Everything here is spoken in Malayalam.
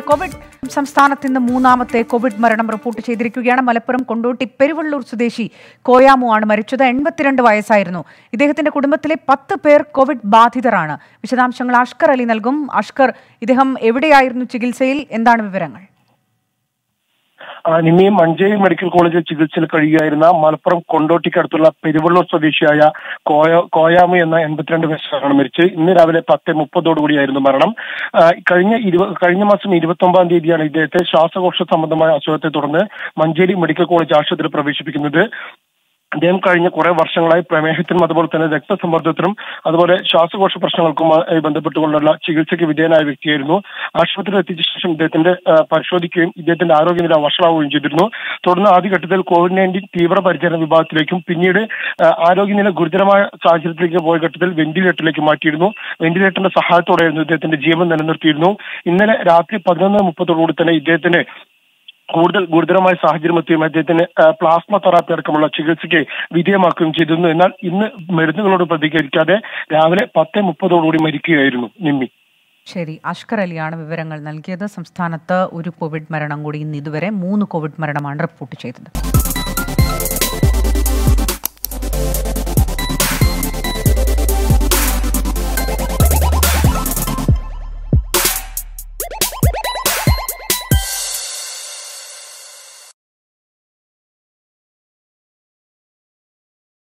കോവിഡ് സംസ്ഥാനത്ത് ഇന്ന് മൂന്നാമത്തെ കോവിഡ് മരണം റിപ്പോർട്ട് ചെയ്തിരിക്കുകയാണ് മലപ്പുറം കൊണ്ടോട്ടി പെരുവള്ളൂർ സ്വദേശി കോയാമു ആണ് മരിച്ചത് എൺപത്തിരണ്ട് വയസ്സായിരുന്നു ഇദ്ദേഹത്തിന്റെ കുടുംബത്തിലെ പത്ത് പേർ കോവിഡ് ബാധിതരാണ് വിശദാംശങ്ങൾ അഷ്കർ അലി നൽകും അഷ്കർ ഇദ്ദേഹം എവിടെയായിരുന്നു ചികിത്സയിൽ എന്താണ് വിവരങ്ങൾ ആ, നിമ്മിയും മഞ്ചേരി മെഡിക്കൽ കോളേജിൽ ചികിത്സയിൽ കഴിയുകയായിരുന്ന മലപ്പുറം കൊണ്ടോട്ടിക്കടുത്തുള്ള പെരുവള്ളൂർ സ്വദേശിയായ കോയ കോയാമു എന്ന എൺപത്തിരണ്ട് വയസ്സാണ് മരിച്ച് ഇന്ന് രാവിലെ പത്ത് മുപ്പതോടുകൂടിയായിരുന്നു മരണം ആ, കഴിഞ്ഞ ഇരുപ കഴിഞ്ഞ മാസം ഇരുപത്തി ഒമ്പതാം തീയതിയാണ് ഇദ്ദേഹത്തെ ശ്വാസകോശ സംബന്ധമായ അസുഖത്തെ തുടർന്ന് മഞ്ചേരി മെഡിക്കൽ കോളേജ് ആശുപത്രിയിൽ പ്രവേശിപ്പിക്കുന്നത് അദ്ദേഹം കഴിഞ്ഞ കുറെ വർഷങ്ങളായി പ്രമേഹത്തിനും അതുപോലെ തന്നെ രക്തസമ്മർദ്ദത്തിനും അതുപോലെ ശ്വാസകോശ പ്രശ്നങ്ങൾക്കുമായി ബന്ധപ്പെട്ടുകൊണ്ടുള്ള ചികിത്സയ്ക്ക് വിധേയനായ വ്യക്തിയായിരുന്നു ആശുപത്രിയിൽ എത്തിച്ച ശേഷം ഇദ്ദേഹത്തിന്റെ ആ, പരിശോധിക്കുകയും ഇദ്ദേഹത്തിന്റെ ആരോഗ്യനില വഷളാവുകയും ചെയ്തിരുന്നു തുടർന്ന് ആദ്യഘട്ടത്തിൽ കോവിഡ് നയൻറ്റീൻ തീവ്രപരിചരണ വിഭാഗത്തിലേക്കും പിന്നീട് ആ, ആരോഗ്യനില ഗുരുതരമായ സാഹചര്യത്തിലേക്ക് പോയ ഘട്ടത്തിൽ വെന്റിലേറ്ററിലേക്ക് മാറ്റിയിരുന്നു വെന്റിലേറ്ററിന്റെ സഹായത്തോടെയായിരുന്നു ഇദ്ദേഹത്തിന്റെ ജീവൻ നിലനിർത്തിയിരുന്നു ഇന്നലെ രാത്രി പതിനൊന്ന് മുപ്പതോടുകൂടി തന്നെ ഇദ്ദേഹത്തിന് കൂടുതൽ ഗുരുതരമായ സാഹചര്യം എത്തിയും അദ്ദേഹത്തിന് ആ, പ്ലാസ്മ തെറാപ്പി അടക്കമുള്ള ചികിത്സയ്ക്ക് വിധേയമാക്കുകയും ചെയ്തിരുന്നു എന്നാൽ ഇന്ന് മരുന്നുകളോട് പ്രതികരിക്കാതെ രാവിലെ പത്ത് മുപ്പതോടുകൂടി മരിക്കുകയായിരുന്നു നിമ്മി ശരി അഷ്കർ അലിയാണ് വിവരങ്ങൾ നൽകിയത് സംസ്ഥാനത്ത് ഒരു കോവിഡ് മരണം കൂടി ഇന്ന് ഇതുവരെ മൂന്ന് കോവിഡ് മരണമാണ് റിപ്പോർട്ട് ചെയ്തത്